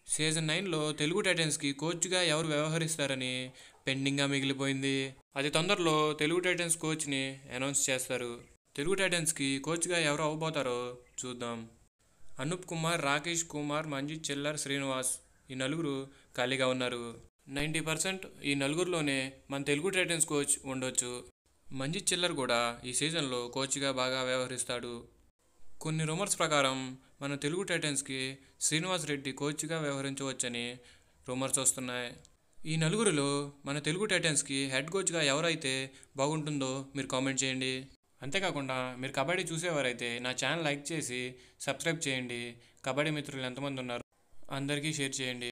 season నైన్లో తెలుగు టైటన్స్కి కోచ్గా ఎవరు వ్యవహరిస్తారని పెండింగ్గా మిగిలిపోయింది అది తొందరలో తెలుగు టైటన్స్ కోచ్ని అనౌన్స్ చేస్తారు తెలుగు టైటన్స్కి కోచ్గా ఎవరు అవ్వబోతారో చూద్దాం అనూప్ కుమార్ రాకేష్ కుమార్ మంజిత్ చిల్లర్ శ్రీనివాస్ ఈ నలుగురు ఖాళీగా ఉన్నారు నైంటీ పర్సెంట్ ఈ నలుగురిలోనే మన తెలుగు టైటన్స్ కోచ్ ఉండొచ్చు మంజిత్ చిల్లర్ కూడా ఈ సీజన్లో కోచ్గా బాగా వ్యవహరిస్తాడు కొన్ని రూమర్స్ ప్రకారం మన తెలుగు టైటన్స్కి శ్రీనివాస్ రెడ్డి కోచ్గా వ్యవహరించవచ్చని రూమర్స్ వస్తున్నాయి ఈ నలుగురిలో మన తెలుగు టైటన్స్కి హెడ్ కోచ్గా ఎవరైతే బాగుంటుందో మీరు కామెంట్ చేయండి అంతేకాకుండా మీరు కబడ్డీ చూసేవారైతే నా ఛానల్ లైక్ చేసి సబ్స్క్రైబ్ చేయండి కబడ్డీ మిత్రులు ఎంతమంది ఉన్నారు అందరికీ షేర్ చేయండి